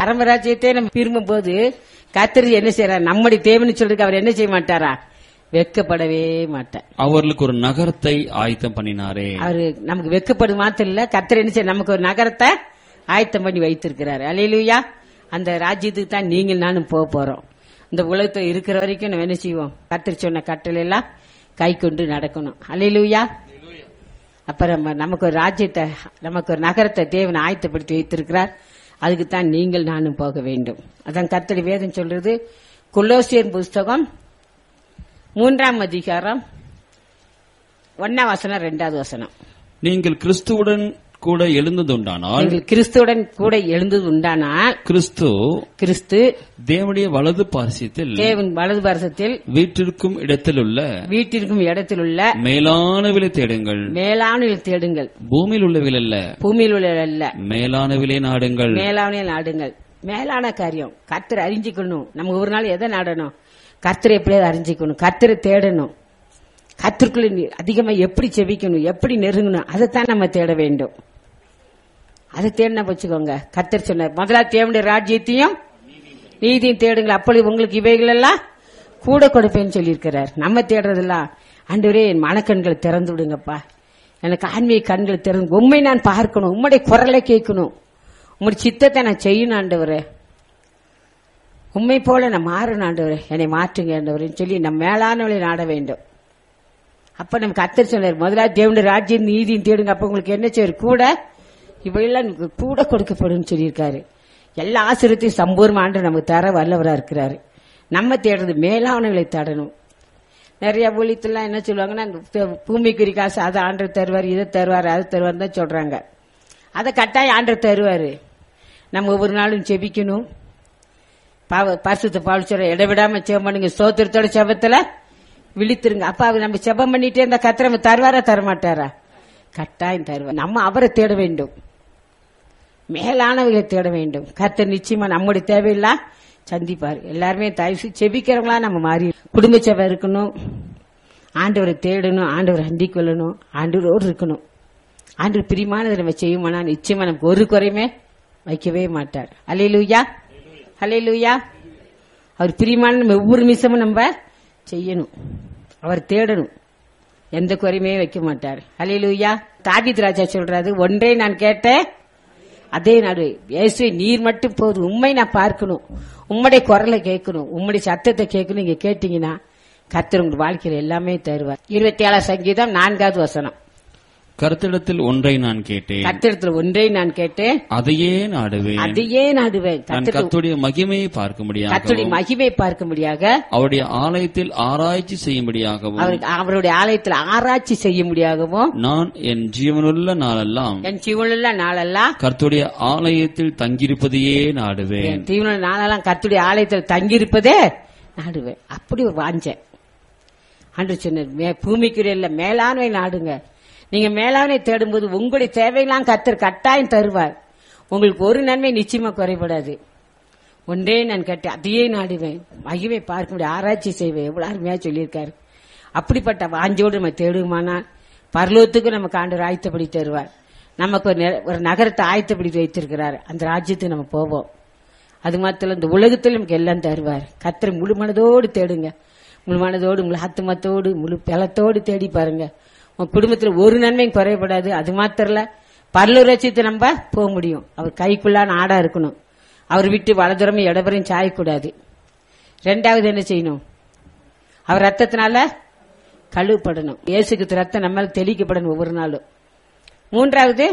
பரமராஜ்யத்தை நம்ம விரும்பும் போது கத்திரி என்ன செய்யறார் நம்முடைய தேவன்னு சொல்றதுக்கு அவர் என்ன செய்ய மாட்டாரா வெக்கப்படவே மாட்டார் அவர்களுக்கு ஒரு நகரத்தை ஆயத்தம் பண்ணினாரே அவரு நமக்கு வெக்கப்படும் மாத்திரம் இல்ல கத்தர் என்ன செய்ய நமக்கு ஒரு நகரத்தை ஆயத்தம் பண்ணி வைத்திருக்கிறாரு அலையிலுயா அந்த ராஜ்யத்துக்கு தான் நீங்கள் நானும் போக போறோம் இந்த உலகத்துல இருக்கிற வரைக்கும் நம்ம என்ன செய்வோம் கத்தர் சொன்ன கட்டளை எல்லாம் கை கொண்டு நடக்கணும் அலையிலுயா அப்புறம் நம்ம- நமக்கு ஒரு ராஜ்யத்தை நமக்கு ஒரு நகரத்தை தேவன் ஆயத்தப்படுத்தி வைத்திருக்கிறார் அதுக்கு தான் நீங்கள் நானும் போக வேண்டும் அதான் கத்தடி வேதம் சொல்றது குலோசியர் புஸ்தகம் மூன்றாம் அதிகாரம் ஒன்னாம் வசனம் ரெண்டாவது வசனம் நீங்கள் கிறிஸ்துவுடன் கூட எழுந்ததுண்டானால் நீங்கள் கிறிஸ்துவுடன் கூட எழுந்தது உண்டானால் கிறிஸ்து கிறிஸ்து தேவனுடைய வலது பாரசியத்தில் தேவன் வலது பாரசத்தில் வீற்றிருக்கும் இடத்திலுள்ள வீட்டிற்கும் இடத்தில் உள்ள மேலானவிலை தேடுங்கள் மேலானில் தேடுங்கள் பூமியில் உள்ளவில் அல்ல பூமியில் உள்ள அல்ல மேலானவிலை நாடுங்கள் மேலானில் நாடுங்கள் மேலான காரியம் கர்த்தரை அறிஞ்சிக்கணும் நம்ம ஒரு நாள் எதை நாடணும் கர்த்தரை எப்படியாவது அறிஞ்சிக்கணும் கர்த்தரை தேடணும் கர்த்தருக்குள்ள நீ அதிகமா எப்படி செவிக்கணும் எப்படி நெருங்கணும் அதைத்தான் நம்ம தேட வேண்டும் அதை தேடினா வச்சுக்கோங்க கர்த்தர் சொன்னார் முதல்ல தேவனுடைய ராஜ்யத்தையும் நீதியும் தேடுங்கள் அப்பொழுது உங்களுக்கு இவைகள் எல்லாம் கூட கொடுப்பேன்னு சொல்லியிருக்கிறார் நம்ம தேடுறதெல்லாம் ஆண்டவரே என் மனக்கண்களை திறந்து விடுங்கப்பா எனக்கு ஆன்மீக கண்களை திறந்து உண்மை நான் பார்க்கணும் உம்முடைய குரலை கேட்கணும் உம்முடைய சித்தத்தை நான் செய்யணும் ஆண்டவரே உண்மை போல நான் மாறணும் ஆண்டவரே என்னை மாற்றுங்க ஆண்டவரேன்னு சொல்லி நம்ம மேலானவளை நாட வேண்டும் அப்ப நம்ம கத்தர் சொன்னார் முதல்ல தேவனுடைய ராஜ்யம் நீதியும் தேடுங்க அப்ப உங்களுக்கு என்ன செய்வார் கூட இவையெல்லாம் எனக்கு கூட கொடுக்கப்படும் சொல்லியிருக்காரு எல்லா ஆசிரியத்தையும் சம்பூர்ண ஆண்டு நமக்கு தர வல்லவரா இருக்கிறாரு நம்ம தேடுறது மேலானவங்களை தேடணும் நிறைய ஊழியத்துலாம் என்ன சொல்லுவாங்கன்னா இந்த பூ- பூமிக்குரி காசு அதை ஆண்டர் தருவார் இதை தருவார் அது தருவார் தான் சொல்றாங்க அதை கட்டாயம் ஆண்டர் தருவாரு நம்ம ஒவ்வொரு நாளும் செபிக்கணும் பாவ பரிசுத்த பாவிச்சோட இடைவிடாம செபம் பண்ணுங்க ஸ்தோத்திரத்தோட செபத்துல விழித்திருங்க அப்ப அவர் நம்ம செபம் பண்ணிட்டே இருந்த கத்திர நம்ம தருவாரா தரமாட்டாரா கட்டாயம் தருவார் நம்ம அவரை தேட வேண்டும் மேலானவர்களை தேட வேண்டும் கர்த்தர் நிச்சயமா நம்முடைய தேவையில்லாம் சந்திப்பார் எல்லாருமே தயவு செபிக்கிறவங்களா நம்ம மாறி குடும்ப செபம் இருக்கணும் ஆண்டவரை தேடணும் ஆண்டவரை அண்டி கொள்ளணும் ஆண்டவரோடு இருக்கணும் ஆண்டவர் பிரியமானதை நம்ம செய்யுமானா நிச்சயமா நமக்கு ஒரு குறையுமே வைக்கவே மாட்டார் அலையிலுயா அலையிலுயா அவர் பிரியமான நம்ம ஒவ்வொரு நிமிஷமும் நம்ம செய்யணும் அவர் தேடணும் எந்த குறையுமே வைக்க மாட்டார் அலையிலுயா தாகித் ராஜா சொல்றாரு ஒன்றே நான் கேட்டேன் அதே நாடு இயேசுவை நீர் மட்டும் போதும் உண்மை நான் பார்க்கணும் உம்முடைய குரலை கேட்கணும் உம்முடைய சத்தத்தை கேட்கணும் நீங்க கேட்டீங்கன்னா கர்த்தர் உங்க வாழ்க்கையில எல்லாமே தருவார் இருபத்தி ஏழாம் சங்கீதம் நான்காவது வசனம் கருத்திடத்தில் ஒன்றை நான் கேட்டேன் கத்திரத்துல ஒன்றை நான் கேட்டேன் அதையே நாடுவேன் அதையே நாடுவேன் நான் கர்த்தர் கர்த்தருடைய மகிமையை பார்க்கும்படியாக கர்த்தருடைய மகிமை பார்க்கும்படியாக அவருடைய ஆலயத்தில் ஆராய்ச்சி செய்யும்படியாகவும் அவர் அவருடைய ஆலயத்தில் ஆராய்ச்சி செய்யும்படியாகவும் நான் என் ஜீவனுள்ள நாளெல்லாம் என் ஜீவனுள்ள நாளெல்லாம் கர்த்தருடைய ஆலயத்தில் தங்கியிருப்பதையே நாடுவேன் என் தீவன நாளெல்லாம் கர்த்தருடைய ஆலயத்தில் தங்கியிருப்பதே நாடுவேன் அப்படி ஒரு வாஞ்சேன் ஆண்டு சொன்னார் மே- பூமிக்குரிய இல்ல மேலாண்மை நாடுங்க நீங்க மேலாண்மை தேடும்போது உங்களுடைய தேவையெல்லாம் கர்த்தர் கட்டாயம் தருவார் உங்களுக்கு ஒரு நன்மை நிச்சயமா குறைபடாது ஒன்றே நான் கேட்டேன் அதையே நாடுவேன் மகிமை பார்க்க முடியும் ஆராய்ச்சி செய்வேன் எவ்வளவு அருமையா சொல்லியிருக்காரு அப்படிப்பட்ட வாஞ்சோடு நம்ம தேடுமானா பரலோகத்துக்கு நமக்கு ஆண்டு ஆயத்தப்படி தருவார் நமக்கு ஒரு நெ- ஒரு நகரத்தை ஆயத்தப்படுத்தி வைத்திருக்கிறார் அந்த ராஜ்யத்துக்கு நம்ம போவோம் அது மாத்திரம் இந்த உலகத்தில் நமக்கு எல்லாம் தருவார் கத்திர முழு மனதோடு தேடுங்க முழு மனதோடு முழு ஆத்துமத்தோடு முழு பலத்தோடு தேடி பாருங்க உங்க குடும்பத்தில் ஒரு நன்மையும் குறைபடாது அது மாத்திரம் இல்ல பரலூரட்சியத்தை நம்ம போக முடியும் அவர் கைக்குள்ளான ஆடா இருக்கணும் அவர் விட்டு வலதுறமும் இடபுறையும் சாயக்கூடாது ரெண்டாவது என்ன செய்யணும் அவர் ரத்தத்தினால கழுவப்படணும் இயேசுக்கு ரத்தம் நம்ம மேல தெளிக்கப்படணும் ஒவ்வொரு நாளும் மூன்றாவது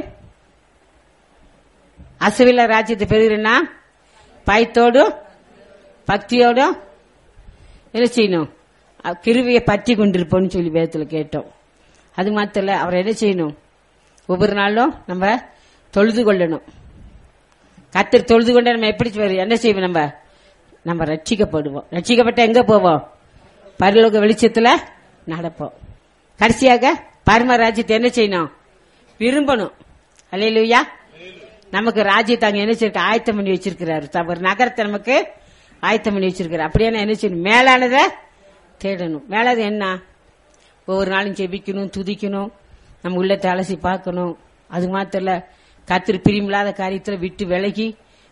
அசுவில ராஜ்யத்தை பெறுகிறேன்னா பயத்தோடும் பக்தியோடும் என்ன செய்யணும் அஹ் கிருவியை பற்றி கொண்டிருப்போம்னு சொல்லி வேதத்துல கேட்டோம் அது மாத்திரம் இல்ல, அவர் என்ன செய்யணும் ஒவ்வொரு நாளும் நம்ம தொழுது கொள்ளணும் கத்தர் தொழுது கொண்ட நம்ம எப்படி செய்வது? என்ன செய்வோம் நம்ம நம்ம ரட்சிக்கப்படுவோம் ரட்சிக்கப்பட்ட எங்க போவோம் பரலோக வெளிச்சத்துல நடப்போம் கடைசியாக பரம ராஜ்யத்தை என்ன செய்யணும் விரும்பணும் அல்லையா நமக்கு ராஜ்யத்தை அங்க என்ன செய்ய ஆயத்தம் பண்ணி வச்சிருக்கிறாரு த- ஒரு நகரத்தை நமக்கு ஆயத்தம் பண்ணி வச்சிருக்கிறார் அப்படியே என்ன செய்யணும் மேலானதை தேடணும் மேலானது என்ன ஒவ்வொரு நாளும் ஜெபிக்கணும் துதிக்கணும் நம்ம உள்ளத்தை அலசி பார்க்கணும் அது மாத்திரம் இல்ல கத்திரி பிரியமில்லாத காரியத்துல விட்டு விலகி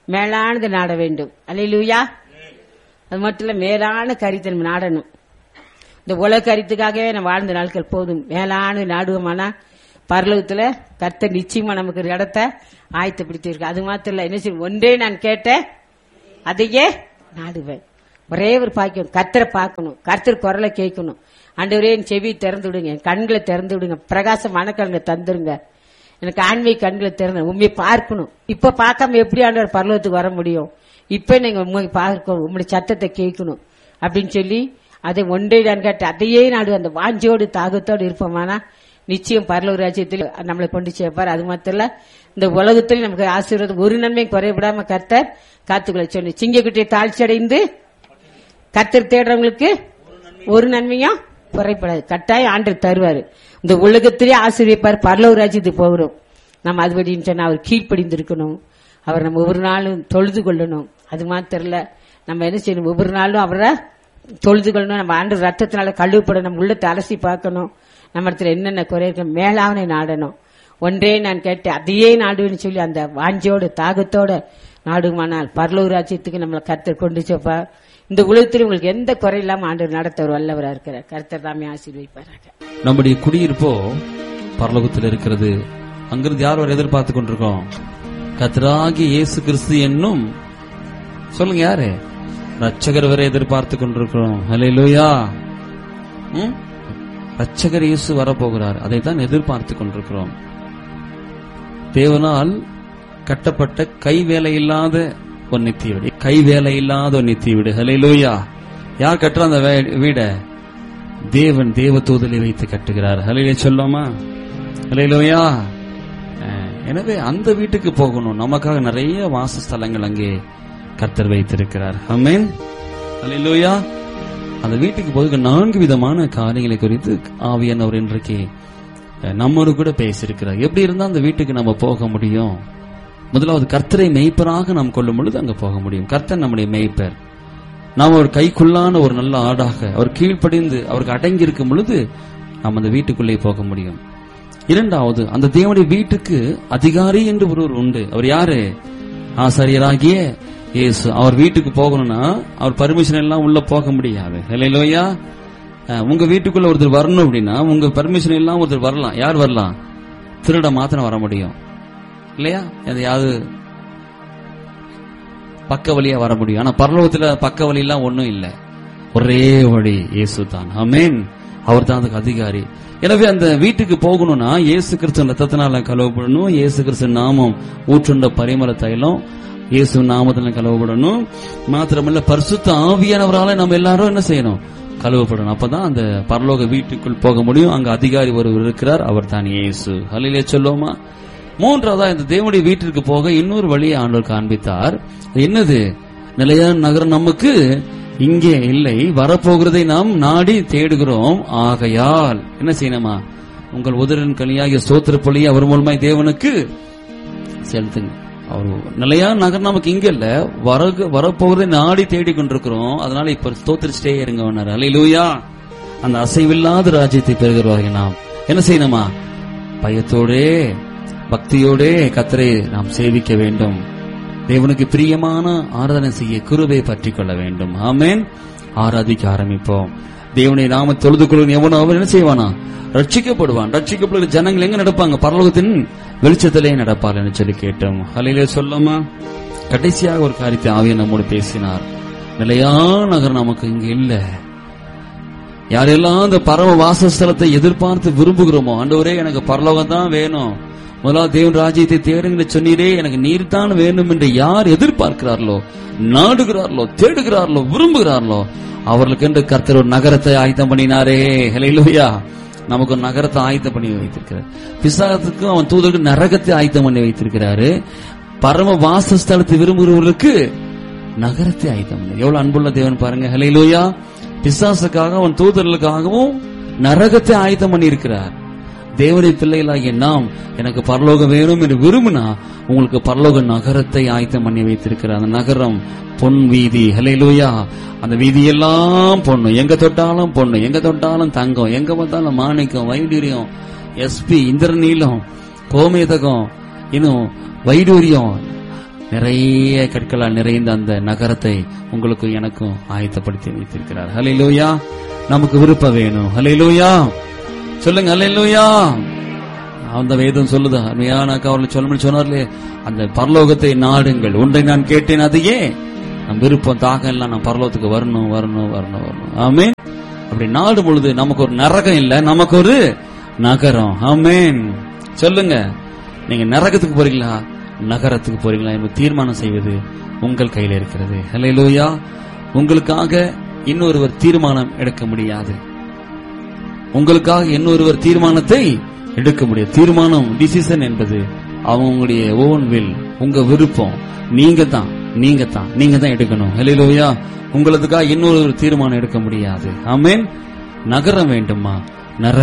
மேலானது நாட வேண்டும் அல்லையிலூயா அது மட்டும் இல்ல மேலான கருத்தை நம்ம நாடணும் இந்த உலக கருத்துக்காகவே நம்ம வாழ்ந்த நாட்கள் போதும் மேலான நாடுவோமானா பரலோகத்துல கர்த்தர் நிச்சயமா நமக்கு ஒரு இடத்த ஆயத்தப்படுத்தியிருக்கு அது மாத்திரம் இல்ல என்ன செய்யும் ஒன்றே நான் கேட்டேன் அதையே நாடுவேன் ஒரே ஒரு பாக்கியம் கர்த்தரை பார்க்கணும் கர்த்தர் குரலை கேட்கணும் ஆண்டவரே என் செவி திறந்து விடுங்க என் கண்களை திறந்து விடுங்க பிரகாசமான கண்களை தந்துருங்க எனக்கு ஆன்மீக கண்களை திறந்து உண்மையை பார்க்கணும் இப்ப பார்க்காம எப்படி ஆண்டவர் பரலோகத்துக்கு வர முடியும் இப்ப நீங்க உண்மை பார்க்கணும் உங்களுடைய சத்தத்தை கேட்கணும் அப்படின்னு சொல்லி அதை ஒன்றே நான் கேட்டு அதையே நாடு அந்த வாஞ்சோடு தாகத்தோடு இருப்போமானா நிச்சயம் பரலோக ராஜ்யத்தில் நம்மளை கொண்டு சேர்ப்பார் அது மாத்திரம் இல்ல இந்த உலகத்தில் நமக்கு ஆசீர்வாதம் ஒரு நன்மையும் குறைவிடாம கர்த்தர் காத்துக்களை சொல்லி சிங்கக்குட்டியை தாழ்ச்சி அடைந்து கர்த்தர் தேடுறவங்களுக்கு ஒரு நன்மையும் குறைப்படாது கட்டாயம் ஆண்டு தருவாரு இந்த உலகத்திலே ஆசிரியப்பார் பரலோக ராஜ்யத்துக்கு போகிறோம் நம்ம அதுபடின்னு சொன்னா அவர் கீழ்ப்படிந்திருக்கணும் அவர் நம்ம ஒவ்வொரு நாளும் தொழுது கொள்ளணும் அது மாத்திரம் இல்ல நம்ம என்ன செய்யணும் ஒவ்வொரு நாளும் அவரை தொழுது கொள்ளணும் நம்ம ஆண்டு ரத்தத்தினால கழுவுப்பட நம்ம உள்ளத்தை அலசி பார்க்கணும் நம்ம இடத்துல என்னென்ன குறை இருக்கு மேலாவனை நாடணும் ஒன்றே நான் கேட்டேன் அதையே நாடுன்னு சொல்லி அந்த வாஞ்சோட தாகத்தோட நாடுமானால் பரலூர் ராஜ்யத்துக்கு நம்மளை கர்த்தர் கொண்டு செப்பா இந்த உலகத்தில் உங்களுக்கு எந்த குறை இல்லாம ஆண்டு நடத்தவர் வல்லவரா இருக்கிறார் கர்த்தர் தாமே ஆசீர்வதிப்பாராக நம்முடைய குடியிருப்போ பரலோகத்தில் இருக்கிறது அங்கிருந்து யார் வரை எதிர்பார்த்து கொண்டிருக்கோம் கத்தராகி இயேசு கிறிஸ்து என்னும் சொல்லுங்க யாரு ரட்சகர் வரை எதிர்பார்த்து கொண்டிருக்கிறோம் ஹalleluya ம் ரட்சகர் இயேசு வரப்போகிறார் அதை தான் எதிர்பார்த்து கொண்டிருக்கிறோம் தேவனால் கட்டப்பட்ட கை வேலை இல்லாத ஒரு நித்திய வீடு கை வேலை இல்லாத ஒரு நித்திய வீடு ஹalleluya யார் கட்டுற அந்த வே- வீட தேவன் தேவ தூதலை வைத்து கட்டுகிறார் ஹலையிலே சொல்லாமா ஹலையிலோயா எனவே அந்த வீட்டுக்கு போகணும் நமக்காக நிறைய வாசஸ்தலங்கள் அங்கே கர்த்தர் வைத்திருக்கிறார் அமேன் ஹலையிலோயா அந்த வீட்டுக்கு போக நான்கு விதமான காரியங்களை குறித்து ஆவியானவர் இன்றைக்கு அஹ், நம்மோடு கூட பேசியிருக்கிறார் எப்படி இருந்தா அந்த வீட்டுக்கு நம்ம போக முடியும் முதலாவது கர்த்தரை மெய்ப்பராக நாம் கொள்ளும் பொழுது அங்க போக முடியும் கர்த்தர் நம்முடைய மெய்ப்பர் நாம் ஒரு கைக்குள்ளான ஒரு நல்ல ஆடாக அவர் கீழ்ப்படிந்து அவருக்கு அடங்கி இருக்கும் பொழுது நாம் அந்த வீட்டுக்குள்ளே போக முடியும் இரண்டாவது அந்த தேவனுடைய வீட்டுக்கு அதிகாரி என்று ஒருவர் உண்டு அவர் யாரு ஆசாரியராகிய இயேசு அவர் வீட்டுக்கு போகணும்னா அவர் பர்மிஷன் எல்லாம் உள்ள போக முடியாது இல்லையா உங்க வீட்டுக்குள்ள ஒருத்தர் வரணும் அப்படின்னா உங்க பர்மிஷன் எல்லாம் ஒருத்தர் வரலாம் யார் வரலாம் திருட மாத்திரம் வர முடியும் இல்லையா எதையாவது பக்க வழியா வர முடியும் ஆனா பரலோகத்துல பக்க வழி எல்லாம் ஒண்ணும் இல்ல ஒரே வழி இயேசு தான் ஆமென் அவர் தான் அதுக்கு அதிகாரி எனவே அந்த வீட்டுக்கு போகணும்னா இயேசு கிறிஸ்து ரத்தத்தினால கழுவப்படணும் இயேசு கிறிஸ்து நாமம் ஊற்றுண்ட பரிமள தைலம் இயேசு நாமத்துல கழுவப்படணும் மாத்திரமல்ல பரிசுத்த ஆவியானவரால நம்ம எல்லாரும் என்ன செய்யணும் கழுவப்படணும் அப்பதான் அந்த பரலோக வீட்டுக்குள் போக முடியும் அங்க அதிகாரி ஒருவர் இருக்கிறார் அவர் தான் இயேசு ஹலிலே சொல்லுவோமா மூன்றாவதா இந்த தேவனுடைய வீட்டிற்கு போக இன்னொரு வழியை ஆண்டவர் காண்பித்தார் அது என்னது நிலையான நகரம் நமக்கு இங்கே இல்லை வரப்போகிறதை நாம் நாடி தேடுகிறோம் ஆகையால் என்ன செய்யணுமா உங்கள் உதரின் கனியாகிய சோத்திர பொழியை அவர் மூலமாய் தேவனுக்கு செலுத்துங்க அவர் நிலையான நகர் நமக்கு இங்க இல்ல வர வரப்போகிறதை நாடி தேடி கொண்டிருக்கிறோம் அதனால இப்ப ஸ்தோத்திரிச்சிட்டே இருங்க அலையிலூயா அந்த அசைவில்லாத ராஜ்யத்தை பெறுகிறவர்கள் நாம் என்ன செய்யணுமா பயத்தோடே பக்தியோடே கத்தரை நாம் சேவிக்க வேண்டும் தேவனுக்கு பிரியமான ஆராதனை செய்ய குருவை பற்றி கொள்ள வேண்டும் ஆமேன் ஆராதிக்க ஆரம்பிப்போம் தேவனை நாம தொழுது கொள்ளும் எவனோ அவன் என்ன செய்வானா ரட்சிக்கப்படுவான் ரட்சிக்கப்படுகிற ஜனங்கள் எங்க நடப்பாங்க பரலோகத்தின் வெளிச்சத்திலே நடப்பார் என்று சொல்லி கேட்டோம் ஹலையிலே சொல்லாமா கடைசியாக ஒரு காரியத்தை ஆவிய நம்மோடு பேசினார் நிலையான நகர் நமக்கு இங்க இல்ல யாரெல்லாம் அந்த பரம வாசஸ்தலத்தை எதிர்பார்த்து விரும்புகிறோமோ ஆண்டவரே எனக்கு பரலோகம் தான் வேணும் முதலாவது தேவன் ராஜ்யத்தை தேடுங்க சொன்னீரே எனக்கு நீர் தான் வேணும் என்று யார் எதிர்பார்க்கிறார்களோ நாடுகிறார்களோ தேடுகிறார்களோ விரும்புகிறார்களோ அவர்களுக்கு என்று கர்த்தர் ஒரு நகரத்தை ஆயத்தம் பண்ணினாரே ஹலையிலுயா நமக்கு ஒரு நகரத்தை ஆயத்தம் பண்ணி வைத்திருக்கிறார் பிசாத்துக்கும் அவன் தூதருக்கு நரகத்தை ஆயத்தம் பண்ணி வைத்திருக்கிறாரு பரம வாசஸ்தலத்தை விரும்புகிறவர்களுக்கு நகரத்தை ஆயத்தம் பண்ணி எவ்வளவு அன்புள்ள தேவன் பாருங்க ஹலையிலுயா பிசாசுக்காக அவன் தூதர்களுக்காகவும் நரகத்தை ஆயத்தம் பண்ணி இருக்கிறார் தேவனை பிள்ளைகளாகிய நாம் எனக்கு பரலோகம் வேணும் என்று விரும்பினா உங்களுக்கு பரலோக நகரத்தை ஆயத்தம் பண்ணி வைத்திருக்கிறார் அந்த நகரம் பொன் வீதி ஹலையிலூயா அந்த வீதியெல்லாம் பொண்ணு எங்க தொட்டாலும் பொண்ணு எங்க தொட்டாலும் தங்கம் எங்க பார்த்தாலும் மாணிக்கம் வைடூரியம் எஸ்பி இந்திரநீலம் கோமேதகம் இன்னும் வைடூரியம் நிறைய கற்களால் நிறைந்த அந்த நகரத்தை உங்களுக்கும் எனக்கும் ஆயத்தப்படுத்தி வைத்திருக்கிறார் ஹalleluya நமக்கு விருப்பம் வேணும் ஹalleluya சொல்லுங்க ஹalleluya அந்த வேதம் சொல்லுது அருமையான அவர்கள் சொல்லணும்னு சொன்னார்லே அந்த பரலோகத்தை நாடுங்கள் ஒன்றை நான் கேட்டேன் அதையே நம் விருப்பம் தாகம் எல்லாம் நான் பரலோகத்துக்கு வரணும் வரணும் வரணும் வரணும் ஆமென் அப்படி நாடு பொழுது நமக்கு ஒரு நரகம் இல்ல நமக்கு ஒரு நகரம் ஆமென் சொல்லுங்க நீங்க நரகத்துக்கு போறீங்களா நகரத்துக்கு போறீங்களா என்பது தீர்மானம் செய்வது உங்கள் கையில இருக்கிறது ஹalleluya உங்களுக்காக இன்னொருவர் தீர்மானம் எடுக்க முடியாது உங்களுக்காக இன்னொருவர் தீர்மானத்தை எடுக்க முடியாது தீர்மானம் டிசிஷன் என்பது அவங்களுடைய ஓன் வில் உங்க விருப்பம் நீங்க தான் நீங்க தான் நீங்க தான் எடுக்கணும் ஹalleluya உங்களுக்காக இன்னொரு தீர்மானம் எடுக்க முடியாது ஆமென் நகரம் வேண்டுமா நர